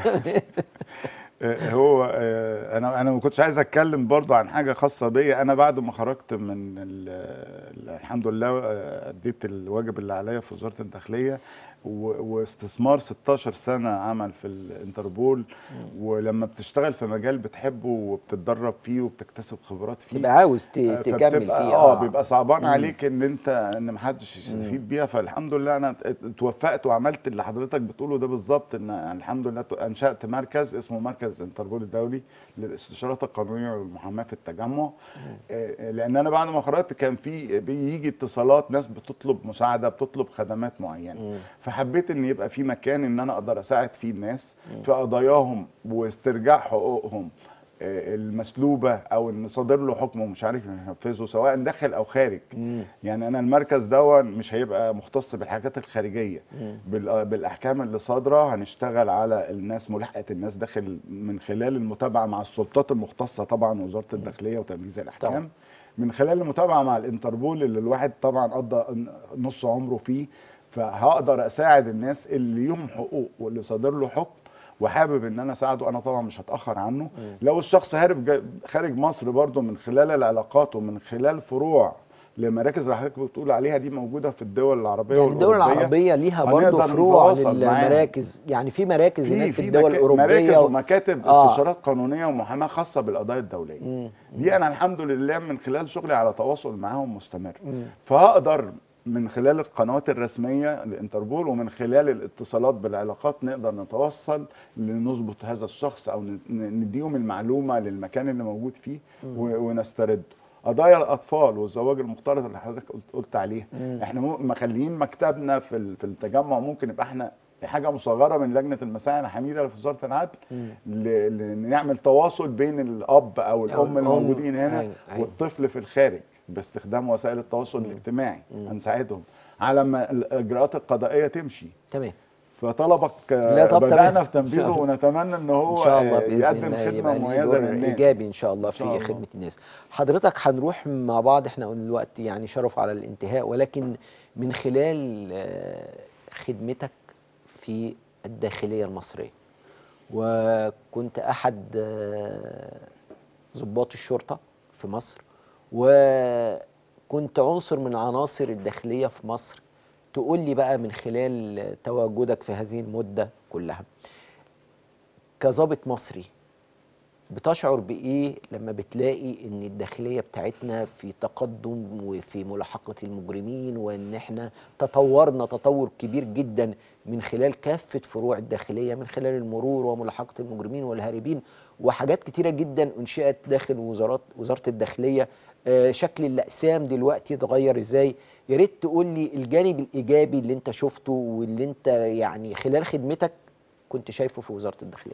آه، هو آه، انا انا ما كنتش عايز اتكلم برضو عن حاجه خاصه بيا انا بعد ما خرجت من ال- ال- الحمد لله آه، اديت الواجب اللي عليا في وزاره الداخليه و- واستثمار 16 سنه عمل في الانتربول ولما بتشتغل في مجال بتحبه وبتتدرب فيه وبتكتسب خبرات فيه تبقى عاوز ت- آه، تكمل فبتبقى- فيه اه بيبقى صعبان مم. عليك ان انت ان محدش يستفيد بيها فالحمد لله انا ات- اتوفقت وعملت اللي حضرتك بتقوله ده بالظبط ان الحمد لله ت- انشات مركز اسمه مركز انتربول الدولي للاستشارات القانونيه والمحاماه في التجمع آه، لان انا بعد ما خرجت كان في بيجي اتصالات ناس بتطلب مساعده بتطلب خدمات معينه مم. فحبيت ان يبقى في مكان ان انا اقدر اساعد فيه الناس في قضاياهم واسترجاع حقوقهم آه، المسلوبه او ان صادر له حكم ومش عارف ينفذه سواء داخل او خارج مم. يعني انا المركز ده مش هيبقى مختص بالحاجات الخارجيه مم. بال- بالاحكام اللي صادره هنشتغل على الناس ملاحقه الناس داخل من خلال المتابعه مع السلطات المختصه طبعا وزاره الداخليه وتنفيذ الاحكام طبعا. من خلال المتابعه مع الانتربول اللي الواحد طبعا قضى نص عمره فيه فهقدر اساعد الناس اللي ليهم حقوق واللي صادر له حكم وحابب ان انا اساعده انا طبعا مش هتاخر عنه لو الشخص هارب جا- خارج مصر برضه من خلال العلاقات ومن خلال فروع لمراكز اللي حضرتك بتقول عليها دي موجوده في الدول العربيه يعني الدول والأوروبية. العربية ليها برضه هنقدر فروع نتواصل معاهم. للمراكز يعني في مراكز هناك في في في الدول مكا- الأوروبية مراكز و- ومكاتب آه. استشارات قانونيه ومحاماه خاصه بالقضايا الدوليه مم. دي انا الحمد لله من خلال شغلي على تواصل معاهم مستمر مم. فهقدر من خلال القنوات الرسميه لانتربول ومن خلال الاتصالات بالعلاقات نقدر نتوصل لنظبط هذا الشخص او ن- نديهم المعلومه للمكان اللي موجود فيه و- ونسترده قضايا الاطفال والزواج المختلط اللي حضرتك قلت, قلت عليها مم. احنا مو- مخليين مكتبنا في ال- في التجمع ممكن يبقى احنا حاجه مصغره من لجنه المساعي الحميده اللي في وزاره العدل مم. ل- ل- نعمل تواصل بين الاب او أو الام الأم. الموجودين هنا أيوة، أيوة. والطفل في الخارج باستخدام وسائل التواصل الاجتماعي هنساعدهم على ما الاجراءات القضائيه تمشي تمام فطلبك آه، لا، طب بدانا تمام. في تنفيذه إن شاء الله. ونتمنى ان هو ان شاء الله آه، باذن يقدم الله خدمه يبقى ليه مميزه دور للناس ايجابي ان شاء الله إن شاء في الله. خدمه الناس حضرتك هنروح مع بعض احنا قلنا الوقت يعني شرف على الانتهاء ولكن من خلال آه، خدمتك في الداخليه المصريه وكنت احد آه، ضباط الشرطه في مصر وكنت عنصر من عناصر الداخليه في مصر تقول لي بقى من خلال تواجدك في هذه المده كلها كظابط مصري بتشعر بايه لما بتلاقي ان الداخليه بتاعتنا في تقدم وفي ملاحقه المجرمين وان احنا تطورنا تطور كبير جدا من خلال كافه فروع الداخليه من خلال المرور وملاحقه المجرمين والهاربين وحاجات كتيره جدا انشئت داخل وزارات وزاره الداخليه آه، شكل الاقسام دلوقتي اتغير ازاي يا ريت تقول لي الجانب الايجابي اللي انت شفته واللي انت يعني خلال خدمتك كنت شايفه في وزاره الداخليه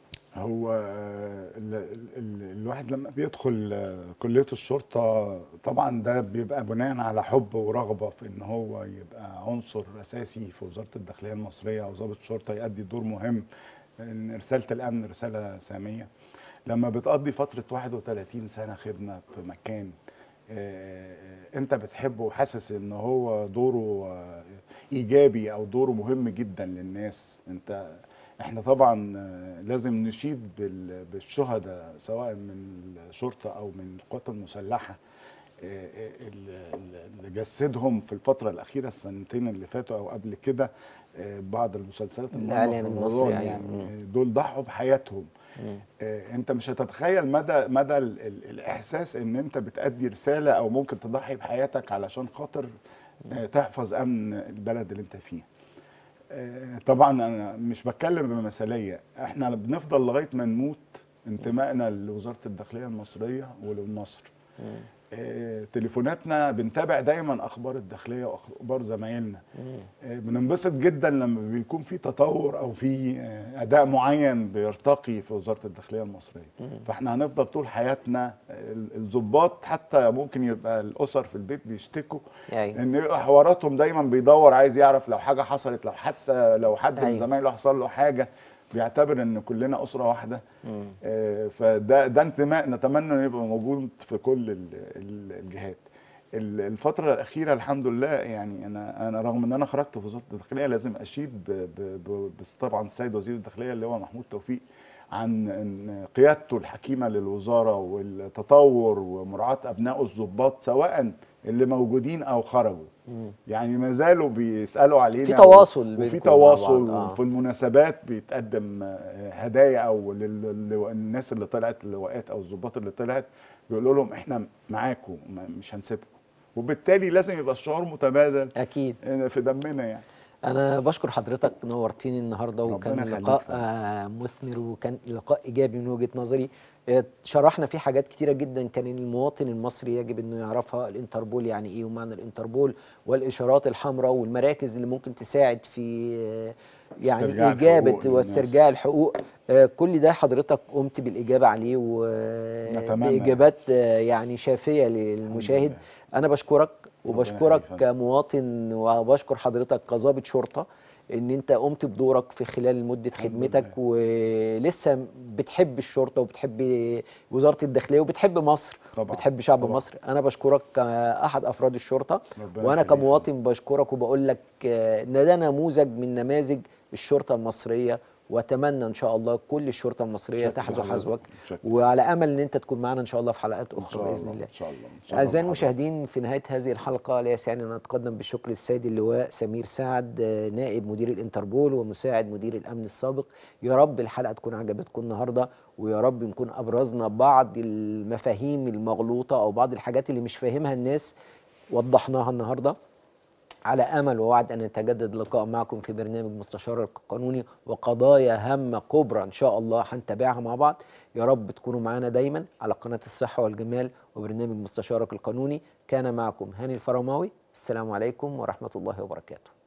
هو آه، ال ال ال الواحد لما بيدخل آه، كلية الشرطة طبعا ده بيبقى بناء على حب ورغبة في ان هو يبقى عنصر اساسي في وزارة الداخلية المصرية او ضابط شرطة يؤدي دور مهم ان رسالة الامن رسالة سامية لما بتقضي فترة 31 سنة خدمة في مكان آه، انت بتحبه وحاسس ان هو دوره آه، ايجابي او دوره مهم جدا للناس انت احنا طبعا آه، لازم نشيد بال- بالشهداء سواء من الشرطه او من القوات المسلحه آه، آه، ال- ال- اللي جسدهم في الفتره الاخيره السنتين اللي فاتوا او قبل كده آه، بعض المسلسلات المهمة الإعلام في المصري رمضان يعني. يعني مم. آه، دول ضحوا بحياتهم آه، انت مش هتتخيل مدى مدى ال ال الاحساس ان انت بتأدي رساله او ممكن تضحي بحياتك علشان خاطر آه، تحفظ امن البلد اللي انت فيه آه، طبعا انا مش بتكلم بمثاليه احنا بنفضل لغايه ما نموت انتمائنا لوزاره الداخليه المصريه ولمصر آه، تليفوناتنا بنتابع دايما اخبار الداخليه واخبار زمايلنا آه، بننبسط جدا لما بيكون في تطور او في آه، اداء معين بيرتقي في وزاره الداخليه المصريه فاحنا هنفضل طول حياتنا آه، ال- الضباط حتى ممكن يبقى الاسر في البيت بيشتكوا أيوة. ان يبقى حواراتهم دايما بيدور عايز يعرف لو حاجه حصلت لو حاسه لو حد من أيوة. زمايله حصل له حاجه بيعتبر ان كلنا اسره واحده آه، فده ده انتماء نتمنى انه يبقى موجود في كل ال- ال- الجهات ال- الفترة الأخيرة الحمد لله يعني أنا أنا رغم إن أنا خرجت في وزارة الداخلية لازم أشيد ب- ب- ب- بس طبعا السيد وزير الداخلية اللي هو محمود توفيق عن إن قيادته الحكيمة للوزارة والتطور ومراعاة أبنائه الضباط سواء اللي موجودين أو خرجوا يعني ما زالوا بيسألوا علينا في تواصل وفي بينكم مع تواصل بعض، آه. وفي المناسبات بيتقدم آه، هدايا او لل- للناس اللي طلعت اللواءات او الضباط اللي طلعت بيقولوا لهم احنا معاكم ما- مش هنسيبكم وبالتالي لازم يبقى الشعور متبادل اكيد آه، في دمنا يعني انا بشكر حضرتك نورتيني النهارده ربنا وكان يخليك لقاء فندم. آه، مثمر وكان لقاء ايجابي من وجهه نظري آه، شرحنا فيه حاجات كتيره جدا كان المواطن المصري يجب انه يعرفها الانتربول يعني ايه ومعنى الانتربول والاشارات الحمراء والمراكز اللي ممكن تساعد في آه، يعني استرجاع اجابه الحقوق للناس. واسترجاع الحقوق آه، كل ده حضرتك قمت بالاجابه عليه نتمنى. وباجابات يعني شافيه للمشاهد لله. انا بشكرك ربنا وبشكرك يخليك يا فندم. كمواطن وبشكر حضرتك كظابط شرطه ان انت قمت بدورك في خلال مده الحمد خدمتك ولسه بتحب الشرطه وبتحب وزاره الداخليه وبتحب مصر طبعا بتحب شعب طبعا. مصر انا بشكرك كاحد افراد الشرطه ربنا وانا يخليك. كمواطن بشكرك وبقول لك آه، ان ده نموذج من نماذج الشرطه المصريه واتمنى ان شاء الله كل الشرطه المصريه شكرا تحذو لحضرتك. حذوك شكرا. وعلى امل ان انت تكون معنا ان شاء الله في حلقات إن اخرى شاء باذن الله الله ان شاء الله إن شاء الله أعزائي بحضرتك. المشاهدين في نهاية هذه الحلقة لا يسعني أن أتقدم بالشكر للسيد اللواء سمير سعد آه، نائب مدير الانتربول ومساعد مدير الأمن السابق يا رب الحلقة تكون عجبتكم النهاردة ويا رب نكون أبرزنا بعض المفاهيم المغلوطة أو بعض الحاجات اللي مش فاهمها الناس وضحناها النهارده على امل ووعد ان يتجدد اللقاء معكم في برنامج مستشار القانوني وقضايا هامه كبرى ان شاء الله هنتابعها مع بعض يا رب تكونوا معنا دايما على قناه الصحه والجمال وبرنامج مستشارك القانوني كان معكم هاني الفرماوي السلام عليكم ورحمه الله وبركاته